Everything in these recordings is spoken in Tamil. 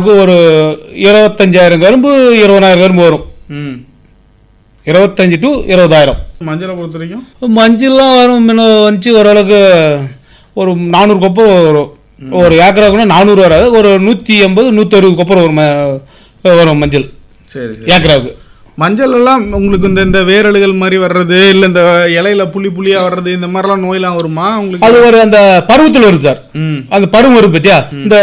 ஒரு இருபத்தஞ்சாயிரம் கரும்பு இருபதாயிரம் கரும்பு வரும் ம் இருபத்தஞ்சு டு இருபதாயிரம் மஞ்சளை பொறுத்த வரைக்கும் மஞ்சள்லாம் வரும் முன்ன வந்துச்சு ஓரளவுக்கு ஒரு நானூறு கொப்பை வரும் ஒரு ஏக்கராக்குன்னா நானூறு வராது ஒரு நூற்றி எண்பது நூற்றறுபது கொப்பரை வரும் ம- வரும் மஞ்சள் சரி சரி ஏக்கராவுக்கு மஞ்சள் எல்லாம் உங்களுக்கு இந்த இந்த வேரலுகள் மாதிரி வர்றது இல்ல இந்த இலையில புள்ளி புள்ளியா வர்றது இந்த மாதிரிலாம் நோயெல்லாம் வருமா உங்களுக்கு அது ஒரு அந்த பருவத்தில் வருது சார் ம் அந்த பருவம் வருது பத்தியா இந்த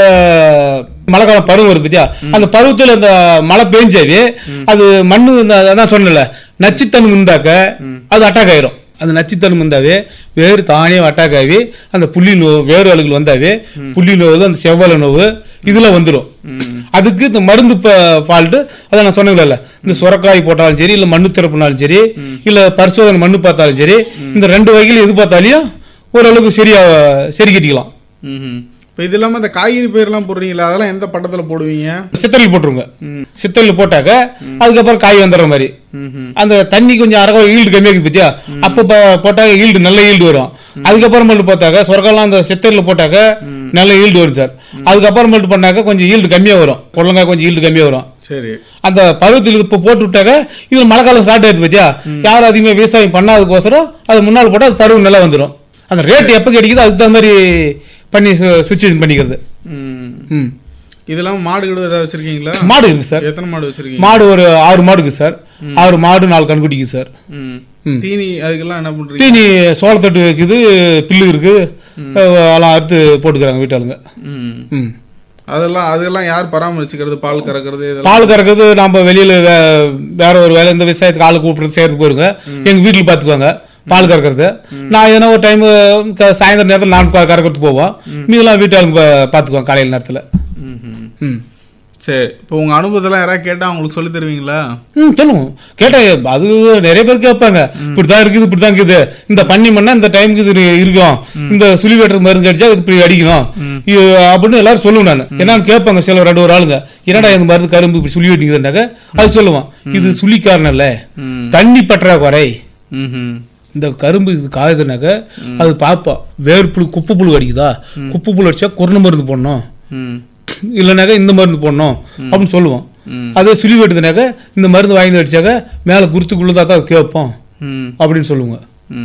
மழை காலம் பருவம் வருது பத்தியா அந்த பருவத்தில் அந்த மழை பெஞ்சாவே அது மண்ணு இந்த அதான் சொன்னல நச்சுத்தன்மை இருந்தாக்க அது அட்டாக் ஆயிரும் அந்த நச்சுத்தன்மை இருந்தாவே வேறு தானே அட்டாக் ஆகி அந்த புள்ளி நோவு வேறு அழுகுகள் வந்தாவே புள்ளி நோவு அந்த செவ்வலை நோவு இதெல்லாம் வந்துடும் அதுக்கு இந்த மருந்து ஃபால்ட்டு அதான் நான் சொன்னேன்ல இந்த சுரக்காய் போட்டாலும் சரி இல்லை மண்ணு திறப்புனாலும் சரி இல்லை பரிசோதனை மண்ணு பார்த்தாலும் சரி இந்த ரெண்டு வகையில் எது பார்த்தாலையும் ஓரளவுக்கு சரியா சரி கட்டிக்கலாம் ம் இப்போ இது இல்லாம இந்த காய்கறி பயிரெல்லாம் போடுறீங்களா அதெல்லாம் எந்த பட்டத்துல போடுவீங்க சித்தரில் போட்டுருங்க ம் சித்தரில் போட்டாக்க அதுக்கப்புறம் காய் வந்துடுற மாதிரி ம் அந்த தண்ணி கொஞ்சம் அரக ஈல்டு கம்மியாகுது பத்தியா அப்போ ப- போட்டாக்க ஈல்டு நல்ல ஈல்டு வரும் அதுக்கப்புறம் மட்டும் பார்த்தாக்க சொர்க்கெல்லாம் அந்த சித்தரில் போட்டாக்க நல்ல ஈல்டு வரும் சார் அதுக்கப்புறம் மட்டும் பண்ணாக்க கொஞ்சம் ஈல்டு கம்மியாக வரும் புடலங்காய் கொஞ்சம் ஈல்டு கம்மியாக வரும் சரி அந்த பருவத்தில் இப்போ போட்டு விட்டாக்க இது மழை காலம் ஸ்டார்ட் ஆயிடுது பத்தியா யாரும் அதிகமாக விவசாயம் பண்ணாததுக்கோசரம் அது முன்னால் போட்டால் அது பருவம் நல்லா வந்துடும் அந்த ரேட் எப்போ கிடைக்குதோ அதுக்கு தகுந்த மாதிரி பண்ணி சுச்சுவேஷன் பண்ணிக்கிறது ம் ம் இதெல்லாம் மாடு கிடு ஏதாவது வச்சிருக்கீங்களா மாடு இருக்கு சார் எத்தனை மாடு வச்சிருக்கீங்க மாடு ஒரு ஆறு மாடு இருக்கு சார் ஆறு மாடு நாலு கண்குட்டிக்கு சார் ம் ம். தீனி அதுக்கெல்லாம் என்ன பண்றீங்க தீனி சோளத்தட்டு இருக்குது பில்லு இருக்கு அஹ் அதெல்லாம் அறுத்து போட்டுக்கிறாங்க வீட்டாளுங்க ம் ம் அதெல்லாம் அதெல்லாம் யார் பராமரிச்சுக்கிறது பால் கறக்கிறது இதெல்லாம் பால் கறக்கிறது நம்ம வெளியில வே- வேற ஒரு வேலை இந்த விவசாயத்துக்கு ஆளு கூப்பிட்டு செய்யறதுக்கு போயிருங்க எங்க வீட்டுல பாத்துக்குவாங்க பால் கறக்கிறது நான் எதனா ஒரு டைம் சாயந்தரம் நேரத்தில் நான் க- கறக்கிறதுக்கு போவோம் மீதெல்லாம் வீட்டாளுங்க பா- பாத்துக்குவாங்க காலையில நேரத்துல ம் ம் ம் சரி இப்போ உங்க அனுபவத்தெல்லாம் யாராவது கேட்டா அவங்களுக்கு சொல்லி தருவீங்களா ம் சொல்லுவோம் கேட்டேன் அது நிறைய பேர் கேட்பாங்க இப்படிதான் இருக்குது இப்படிதான் இருக்குது இந்த பண்ணி மண்ணா இந்த டைமுக்கு இது இருக்கும் இந்த சுழி வெட்டுறது மருந்து அடிச்சா இது இப்படி அடிக்கணும் இது அப்படின்னு எல்லாரும் சொல்லுவேன் நான் என்னன்னு கேட்பாங்க சில ரெண்டு ஒரு ஆளுங்க என்னடா இந்த மருந்து கரும்பு இப்படி சுழி வெட்டிக்குதுனாக்க அது சொல்லுவான் இது சுழி காரணம் இல்ல ம் தண்ணி பற்றாக்குறை ம் ம் இந்த கரும்பு இது காயுதுனாக்க அது பார்ப்போம் வேர்ப்புழு குப்பை புழு அடிக்குதா குப்பை புழு அடிச்சா குருணை மருந்து போடணும் ம் இல்லைனாக்கா இந்த மருந்து போடணும் அப்படின்னு சொல்லுவோம் ம். அதே சுழி வெட்டுதுனாக்க இந்த மருந்து வாங்கி அடிச்சாக்க மேலே குருத்துக்குள்ளதா தான் அது கேட்போம் ம் அப்படின்னு சொல்லுவாங்க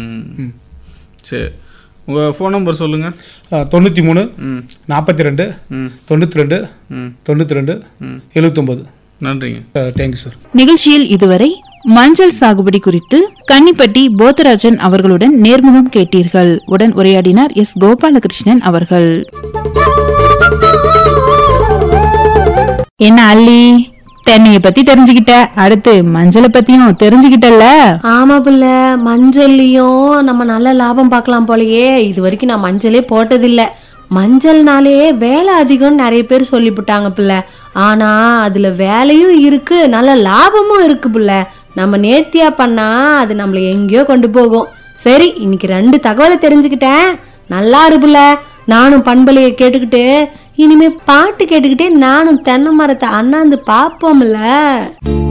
ம் சரி உங்க ஃபோன் நம்பர் சொல்லுங்க தொண்ணூற்றி மூணு ம் நாற்பத்தி ரெண்டு ம் தொண்ணூற்றி ரெண்டு ம் தொண்ணூற்றி ரெண்டு ம் எழுபத்தொம்பது நன்றிங்க தேங்க்யூ சார் நிகழ்ச்சியில் இதுவரை மஞ்சள் சாகுபடி குறித்து கன்னிப்பட்டி போத்தராஜன் அவர்களுடன் நேர்முகம் கேட்டீர்கள் உடன் உரையாடினார் எஸ் கோபாலகிருஷ்ணன் அவர்கள் என்ன அள்ளி தென்னைய பத்தி தெரிஞ்சுக்கிட்ட அடுத்து மஞ்சளை பத்தியும் தெரிஞ்சுக்கிட்டல்ல ஆமா புள்ள மஞ்சள்லயும் நம்ம நல்ல லாபம் பார்க்கலாம் போலயே இது வரைக்கும் நான் மஞ்சளே போட்டதில்ல மஞ்சள்னாலே வேலை அதிகம்னு நிறைய பேர் சொல்லிவிட்டாங்க புள்ள ஆனா அதுல வேலையும் இருக்கு நல்ல லாபமும் இருக்கு புள்ள நம்ம நேர்த்தியா பண்ணா அது நம்மள எங்கேயோ கொண்டு போகும் சரி இன்னைக்கு ரெண்டு தகவலை தெரிஞ்சுக்கிட்டேன் நல்லா இரு புள்ள நானும் பண்பலையை கேட்டுக்கிட்டு இனிமே பாட்டு கேட்டுக்கிட்டே நானும் தென்னை மரத்தை அண்ணாந்து பார்ப்போம்ல